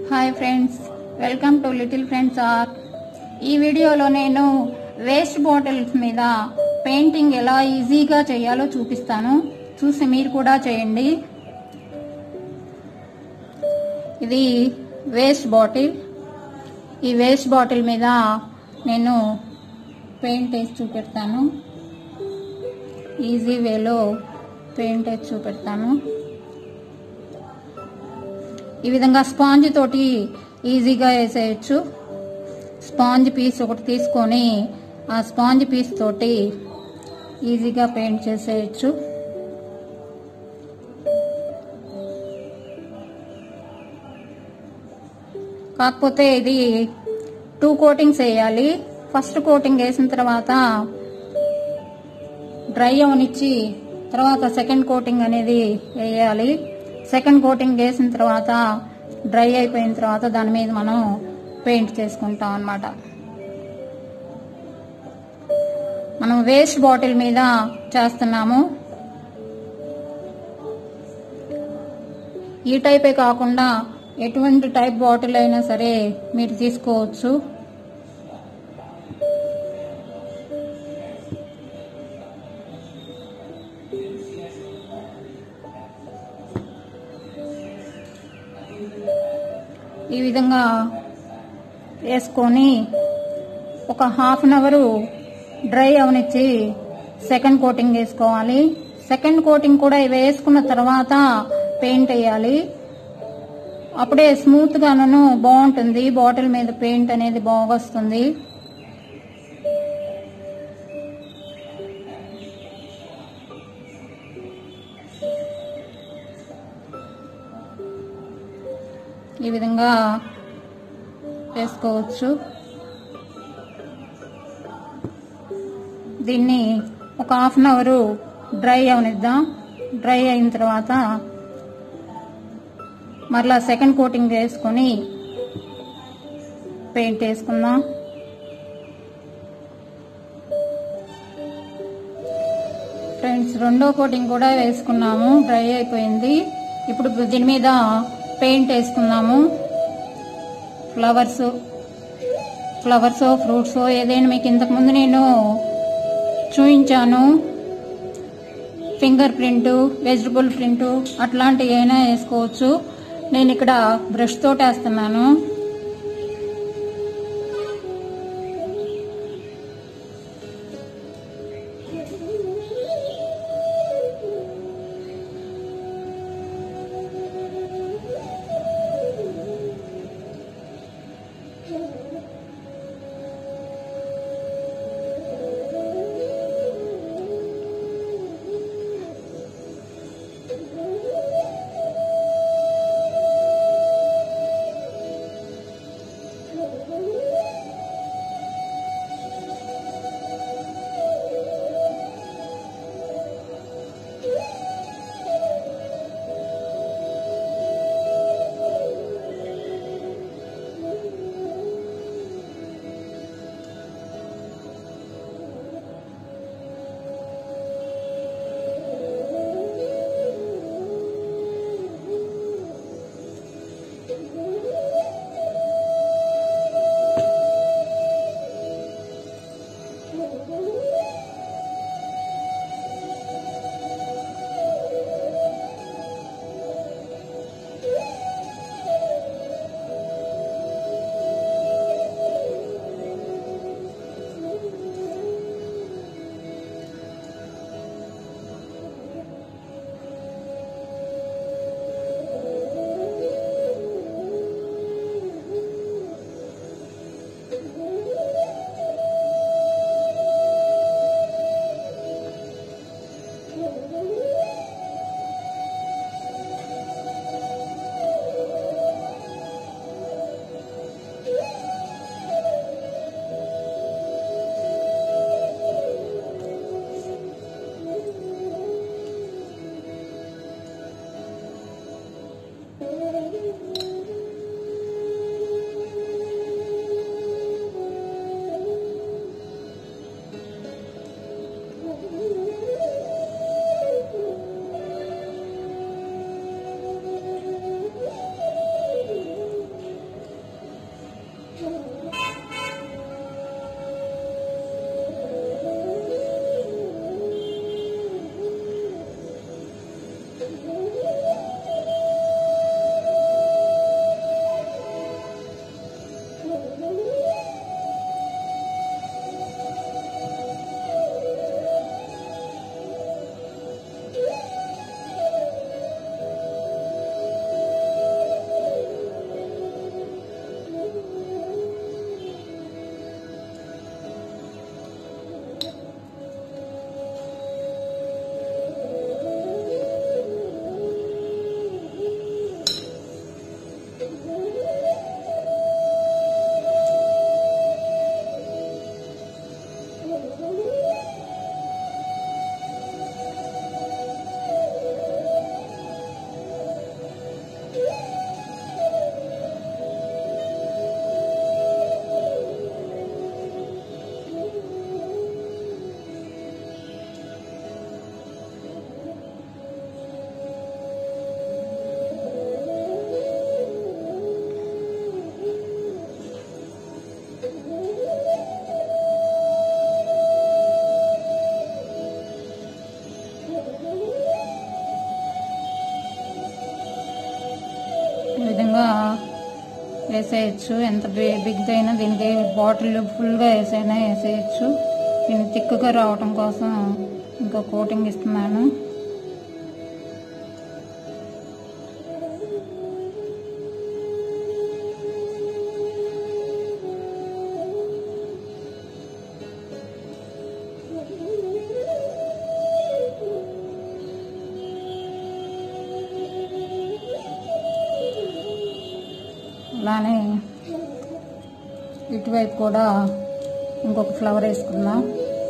hi friends welcome to little friends art ఈ వీడియోలో నేను వేస్ట్ బాటిల్స్ మీద పెయింటింగ్ ఎలా ఈజీగా చేయాలో చూపిస్తాను చూసి మీరు కూడా చేయండి ఇది వేస్ట్ బాటిల్ ఈ వేస్ట్ బాటిల్ మీద నేను పెయింట్ వేసి చూపెడతాను ఈజీ వేలో పెయింట్ వేసి చూపెడతాను ఈ విధంగా స్పాంజ్ తోటి ఈజీగా వేసేయచ్చు స్పాంజ్ పీస్ ఒకటి తీసుకొని ఆ స్పాంజ్ పీస్ తోటి ఈజీగా పెయింట్ చేసేయచ్చు కాకపోతే ఇది టూ కోటింగ్స్ వేయాలి ఫస్ట్ కోటింగ్ వేసిన తర్వాత డ్రై అవనిచ్చి తర్వాత సెకండ్ కోటింగ్ అనేది వేయాలి సెకండ్ కోటింగ్ వేసిన తర్వాత డ్రై అయిపోయిన తర్వాత దాని మీద మనం పెయింట్ చేసుకుంటాం అన్నమాట మనం వేస్ట్ బాటిల్ మీద చేస్తున్నాము ఈ టైపే కాకుండా ఎటువంటి టైప్ బాటిల్ అయినా సరే మీరు తీసుకోవచ్చు ఈ విధంగా వేసుకొని ఒక హాఫ్ అన్ అవర్ డ్రై అవనిచ్చి సెకండ్ కోటింగ్ వేసుకోవాలి సెకండ్ కోటింగ్ కూడా ఇవి వేసుకున్న తర్వాత పెయింట్ వేయాలి అప్పుడే స్మూత్ గాను బాగుంటుంది బాటిల్ మీద పెయింట్ అనేది బాగా వస్తుంది ఈ విధంగా వేసుకోవచ్చు దీన్ని ఒక హాఫ్ అన్ అవర్ డ్రై అవనిద్దాం డ్రై అయిన తర్వాత మరలా సెకండ్ కోటింగ్ వేసుకొని పెయింట్ వేసుకుందాం ఫ్రెండ్స్ రెండో కోటింగ్ కూడా వేసుకున్నాము డ్రై అయిపోయింది ఇప్పుడు దీని మీద పెయింట్ వేసుకున్నాము ఫ్లవర్స్ ఫ్లవర్స్ ఫ్రూట్స్ ఏదైనా మీకు ఇంతకుముందు నేను చూపించాను ఫింగర్ ప్రింట్ వెజిటబుల్ ప్రింట్ అట్లాంటివి అయినా వేసుకోవచ్చు నేను ఇక్కడ బ్రష్ తోటి వేస్తున్నాను విధంగా వేసేయచ్చు ఎంత బిగ్ అయినా దీనికి బాటిల్ ఫుల్గా వేసైనా వేసేయచ్చు దీన్ని తిక్కుగా రావటం కోసం ఇంకా కోటింగ్ ఇస్తున్నాను అలానే ఇటువైపు కూడా ఇంకొక ఫ్లవర్ వేసుకుందాం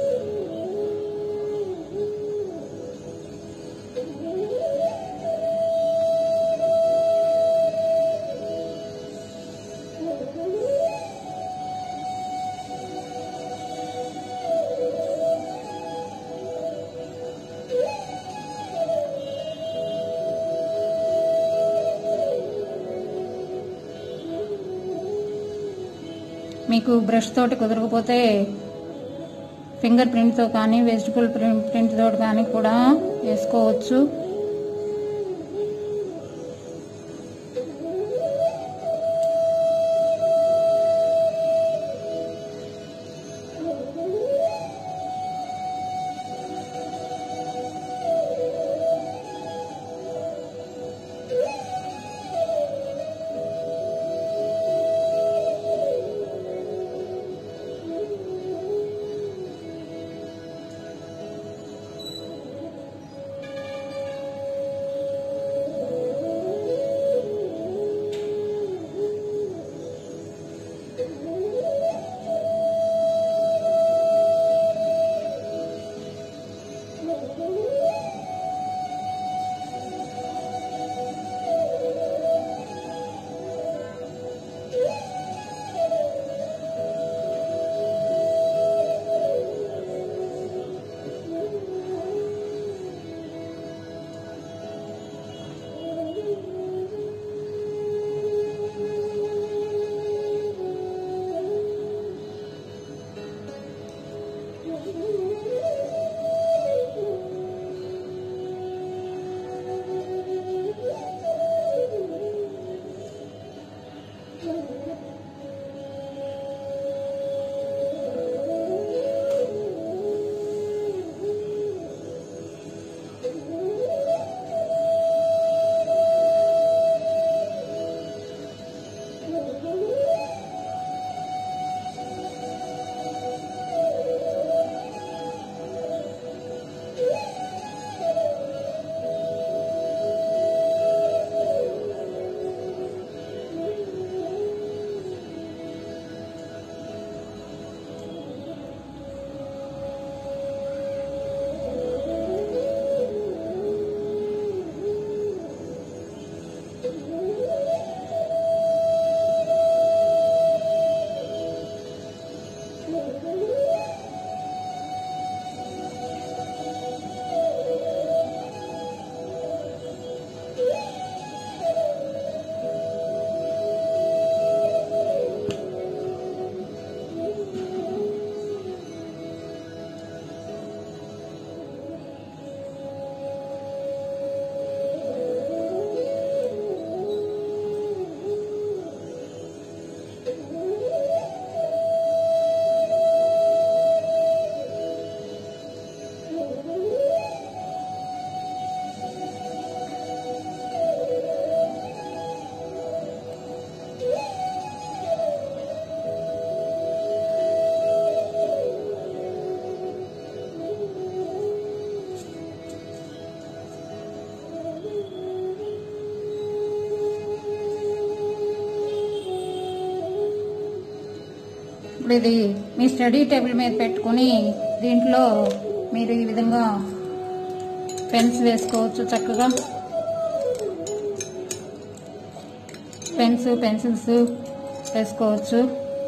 మీకు బ్రష్ తోటి కుదరకపోతే ఫింగర్ ప్రింట్తో కానీ వెజిటబుల్ ప్రింట్ ప్రింట్ తోటి కానీ కూడా వేసుకోవచ్చు ఇప్పుడు ఇది మీ స్టడీ టేబుల్ మీద పెట్టుకుని దీంట్లో మీరు ఈ విధంగా పెన్స్ వేసుకోవచ్చు చక్కగా పెన్స్ పెన్సిల్స్ వేసుకోవచ్చు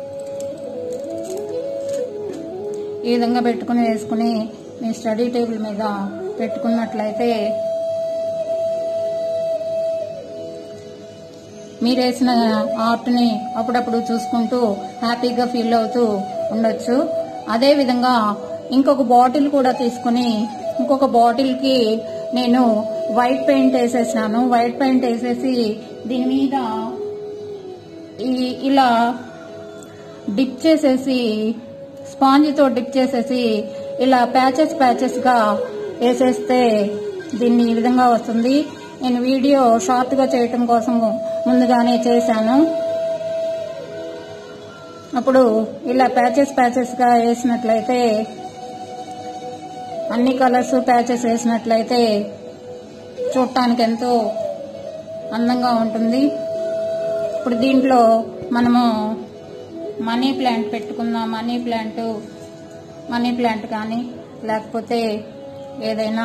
ఈ విధంగా పెట్టుకుని వేసుకుని మీ స్టడీ టేబుల్ మీద పెట్టుకున్నట్లయితే మీరు వేసిన ఆర్ట్ని అప్పుడప్పుడు చూసుకుంటూ హ్యాపీగా ఫీల్ అవుతూ ఉండొచ్చు అదే విధంగా ఇంకొక బాటిల్ కూడా తీసుకుని ఇంకొక బాటిల్కి నేను వైట్ పెయింట్ వేసేసాను వైట్ పెయింట్ వేసేసి దీని మీద ఇలా డిప్ చేసేసి స్పాంజ్తో డిప్ చేసేసి ఇలా ప్యాచెస్ ప్యాచెస్గా వేసేస్తే దీన్ని ఈ విధంగా వస్తుంది నేను వీడియో షార్ట్గా చేయటం కోసం ముందుగానే చేశాను అప్పుడు ఇలా ప్యాచెస్ ప్యాచెస్గా వేసినట్లయితే అన్ని కలర్స్ ప్యాచెస్ వేసినట్లయితే చూడటానికి ఎంతో అందంగా ఉంటుంది ఇప్పుడు దీంట్లో మనము మనీ ప్లాంట్ పెట్టుకుందాం మనీ ప్లాంట్ మనీ ప్లాంట్ కానీ లేకపోతే ఏదైనా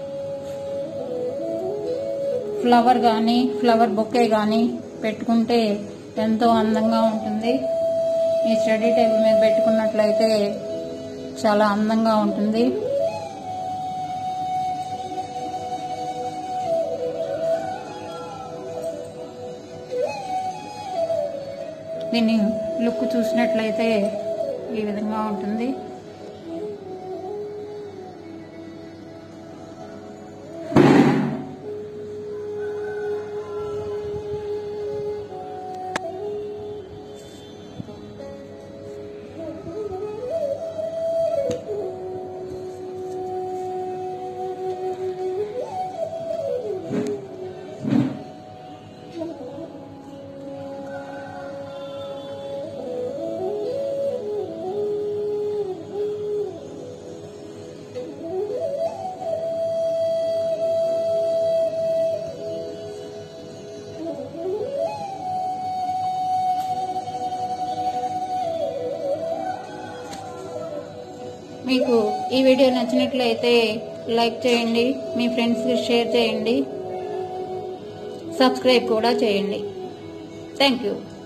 ఫ్లవర్ కానీ ఫ్లవర్ బొకే కానీ పెట్టుకుంటే ఎంతో అందంగా ఉంటుంది ఈ స్టడీ టేబుల్ మీద పెట్టుకున్నట్లయితే చాలా అందంగా ఉంటుంది దీన్ని లుక్ చూసినట్లయితే ఈ విధంగా ఉంటుంది మీకు ఈ వీడియో నచ్చినట్లయితే లైక్ చేయండి మీ ఫ్రెండ్స్కి షేర్ చేయండి సబ్స్క్రైబ్ కూడా చేయండి థ్యాంక్ యూ